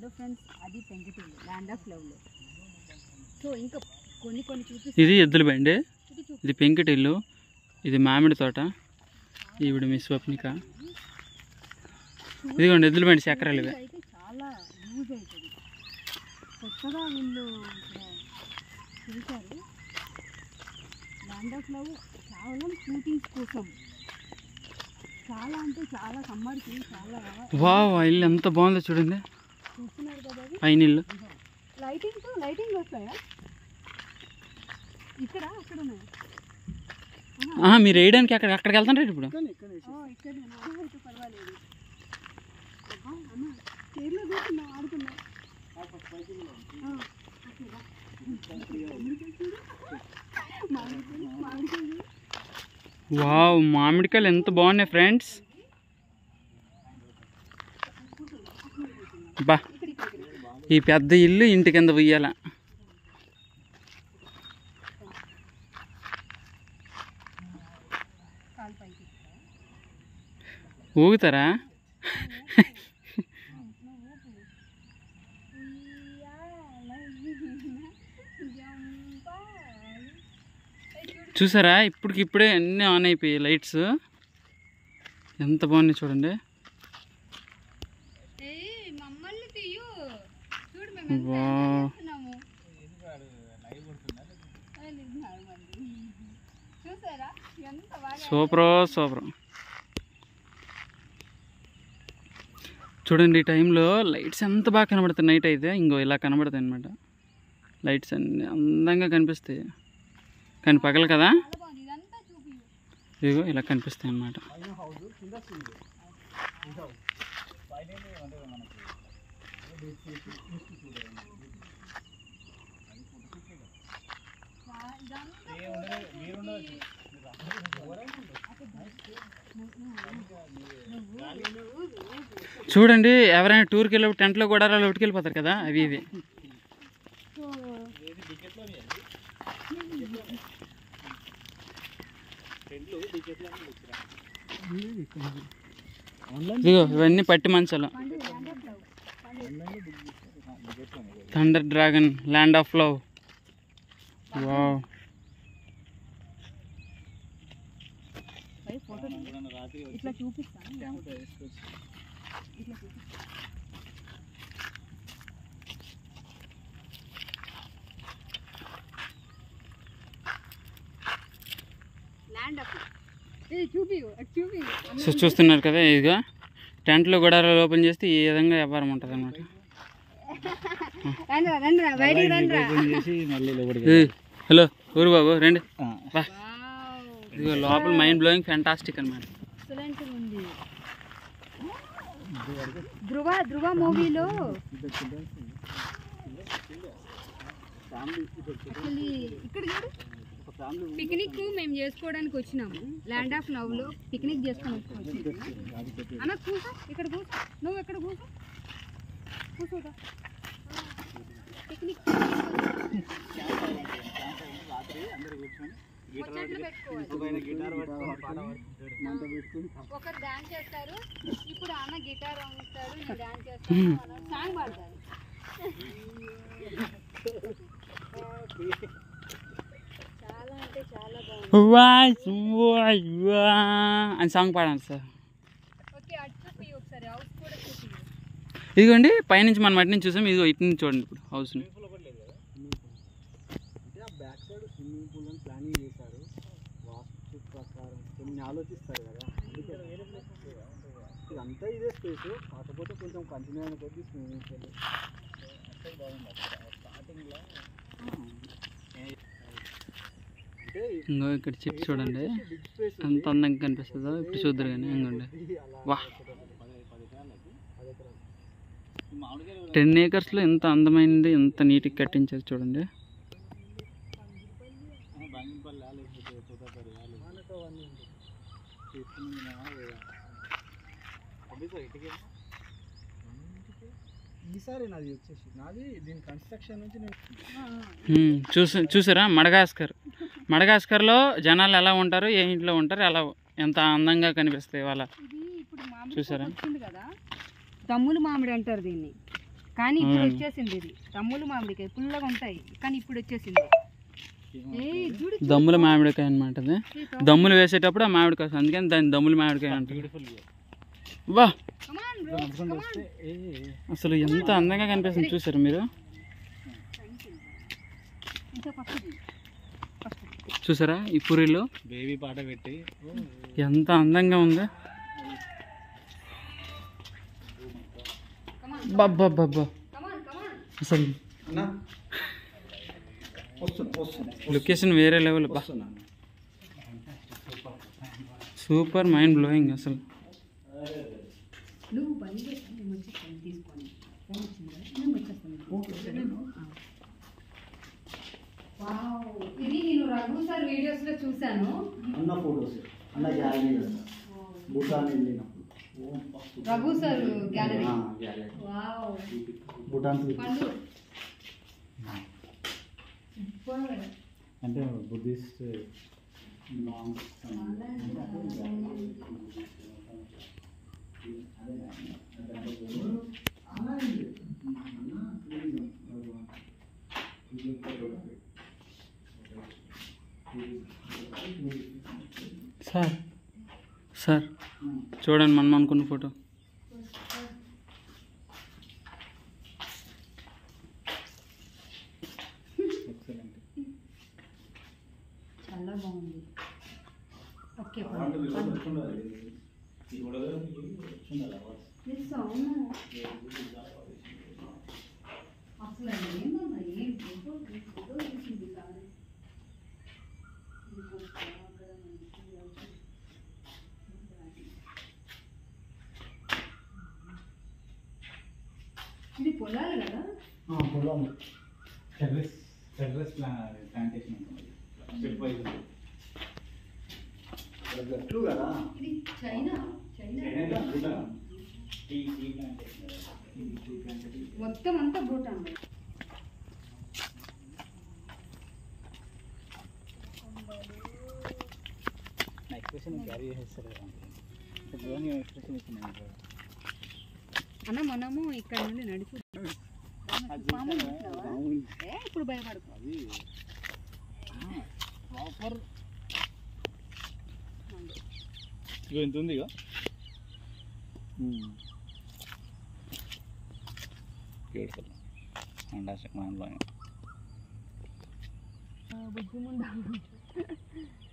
Hello friends అది పెంకుటిల్లు land of లవ్లో సో ఇంకా కొన్ని కొన్ని చూపిస్తాను ఇది ఎద్దుల బండి ఇది చూపి ఇది పెంకిటిల్లు ఇది మామిడి తోట ఈవిడ మీ స్వప్నిక ఇదిగోండి ఎద్దుల బండి చక్రాలు ఇవి అయితే చాలా యూజ్ అవుతుంది కొత్తగా వీళ్ళు ఇక్కడ చేశారు ల్యాండ్ ఆఫ్ లవ్ కేవలం షూటింగ్స్ కోసం చాలా అంటే చాలా సమ్మర్కి చాలా వావ్ ఆ ఇల్లు ఎంత బాగుందో చూడండి చూస్తున్నారు కదా అది పైన ఇల్లు లైటింగ్ లైటింగ్ వస్తాయా ఇక్కడ అక్కడ ఉన్నాయా ఆహా, మీరు వేయడానికి అక్కడ అక్కడికి వెళ్తాంటారు ఇప్పుడు ఓ, ఇక్కడ నేను అయితే పర్వాలేదు అబ్బా, అమ్మ చైర్లో కూర్చున్నాం ఆడుకున్నాం ఆ, ఓకే, రా. మామిడికాయ చూడు. మామిడికాయ, మామిడికాయ చూడు. వావ్ మామిడికాయలు ఎంత బాగున్నాయి ఫ్రెండ్స్ బా ఇక్కడ ఇక్కడ ఇక్కడ. ఈ పెద్ద ఇల్లు ఇంటి కింద ఉయ్యాల కాలు పైకి ఊగుతారా చూసారా ఇప్పటికి ఇప్పుడే అన్నీ ఆన్ అయిపోయాయి లైట్స్ ఎంత బాగున్నాయి చూడండి మమ్మల్ని తీయు చూడు మేము ఎంత వా. enjoy చేస్తున్నాము. అదే నిజమే మరి. చూసారా ఎంత బాగా సూపర్ సూపర్ చూడండి ఈ టైంలో లైట్స్ ఎంత బాగా కనబడుతాయి నైట్ అయితే ఇంకో ఇలా కనబడతాయి అనమాట లైట్స్ అన్ని అందంగా కనిపిస్తాయి కానీ పగలు కదా చాలా బాగుంది ఇదంతా చూపి ఇదిగో ఇలా కనిపిస్తాయి అన్నమాట చూడండి ఎవరైనా టూర్కి వెళ్ళి టెంట్లో కూడా ఉట్టుకెళ్ళిపోతారు కదా అవి ఇవి ఇదిగో ఇవన్నీ పట్టి మంచాలు thunder dragon land of love wow photo ఇట్లా చూపిస్తాను ఇట్లా చూపిస్తాను ల్యాండ్ అప్ ఇది చూపి చూపి సో చూస్తున్నారు కదా ఇదిగో టెంట్లో గుడారాలు ఓపెన్ చేస్తే ఈ విధంగా వ్యాపారం ఉంటుంది అనమాట రండి రండి బయటికి రండి హలో ఊరు బాబు రండి బా వావ్ ఇదిగో లోపల మైండ్ బ్లోయింగ్ ఫ్యాంటాస్టిక్ అనమాట ఎక్సలెంట్ ఉంది ధృవ ధృవ మూవీలో యాక్చువల్లీ ఇక్కడ చూడు పిక్నిక్ మేము చేసుకోవడానికి వచ్చినాము ల్యాండ్ ఆఫ్ లవ్ లో పిక్నిక్ చేసుకోవడానికి వచ్చినాము అన్న కూసా ఇక్కడ కూసా నువ్వు ఎక్కడ కూసా కూర్చోదా పిక్నిక్ ముచ్చట్లు పెట్టుకోవాలి ఒకరు డాన్స్ చేస్తారు ఇప్పుడు అన్న గిటార్ అంటాడు నేను డాన్స్ చేస్తాను సాంగ్ పాడతారు చాలా అంటే చాలా బాగుంది వాయ్ వా అని సాంగ్ పాడాను సార్ ఓకే అటు చూపి ఒకసారి హౌస్ కూడా చూపి ఇదిగోండి పైనుంచి మనం అటు నుంచి చూసాం ఇదిగో ఇటు నుంచి చూడండి ఇప్పుడు హౌస్ని అంటే ఆ బ్యాక్ సైడ్ స్విమ్మింగ్ పూల్ అని ప్లానింగ్ చేశారు వాస్తు ప్రకారం కొన్ని ఆలోచిస్తారు కదా అందుకే ఇదంతా ఇదే స్పేస్ కాకపోతే కొంచెం కంటిన్యూ అయిన కొద్దీ స్విమ్మింగ్ పూల్ అంటే ఇంకో ఇక్కడ చెట్టు చూడండి బిగ్ స్పేస్ ఎంత అందంగా కనిపిస్తుందో ఇప్పుడు చూద్దరు కానీ ఇంకోండి వా పది ఎకరాలు టెన్ ఏకర్స్లో ఎంత అందమైనది ఎంత నీట్గా కట్టించారు చూడండి మనకు అవన్నీ ఉంది ఈసారి నాది వచ్చేసి నాది దీని కన్స్ట్రక్షన్ నుంచి నేను హ్మ్, చూసా చూసారా మడగాస్కర్ మడగాస్కర్లో జనాలు ఎలా ఉంటారు ఏ ఇంట్లో ఉంటారు ఎలా ఎంత అందంగా కనిపిస్తాయి వాళ్ళ ఇది ఇప్పుడు మామిడి చూసారా? తోట వచ్చింది కదా దమ్ములు మామిడి అంటారు దీన్ని కానీ ఇప్పుడు అవునండి. వచ్చేసింది ఇది తమ్ములు మామిడికాయ పుల్లగా ఉంటాయి కానీ ఇప్పుడు వచ్చేసింది ఏ చూడు దమ్ముల మామిడికాయ అనమాట అది దమ్ములు వేసేటప్పుడు ఆ మామిడికాయ వస్తుంది. అందుకని దాన్ని దమ్ముల మామిడికాయ అంటారు వా Come on, bro. Come on. అసలు ఎంత అందంగా కనిపిస్తుంది చూసారు మీరు ఇంకా పక్కకి. చూసారా ఈ పూరీలో బేబీ పాట పెట్టి ఎంత అందంగా ఉంది Come on, బాబ్బా come on, come on. అసలు అన్నా వస్తున్నా వస్తున్నా లొకేషన్ వేరే లెవెల్ బా వస్తున్నా సూపర్ మైండ్ బ్లోయింగ్ అసలు నువ్వు బండి చేసి మేము వచ్చేస్తాను తీసుకొని ఫోన్ వచ్చిందా మేము వచ్చేస్తాను వావ్ ఇది నేను రఘు సార్ వీడియోస్ లో చూశాను అన్న ఫోటోస్ అన్న గ్యాలరీ భూటాన్ వెళ్ళినప్పుడు Raghu sir gallery gallery wow Bhutan పండు సూపర్ అంటే బుద్ధిస్ట్ సార్ సార్ చూడండి మనం అనుకున్న ఫోటో ఎక్సలెంట్ చాలా బాగుంది ఓకే పండు పండు Yes, అవును అసలు ఏందమ్మా ఏం ఫోటో ఫోటో తీసింది కాదు ఇది పొలాలు కదా పొలం terrace terrace plantation step wise గట్టు కదా ఇది చైనా చైనా మొత్తం అంతా భూటాన్ ఎక్స్ప్రెషన్ క్యారీ చేస్తారు ఎక్స్ప్రెషన్ ఇచ్చినాను అన్న మనము ఇక్కడ నుండి నడిచి పాము చూసినావా? ఏ, ఇప్పుడు భయపడకు అది ప్రాపర్ ఇగో ఎంత ఉంది ఇక బ్యూటిఫుల్ అండాస్టిక్ మైండ్ బ్లోయింగ్ బుద్ధిముండ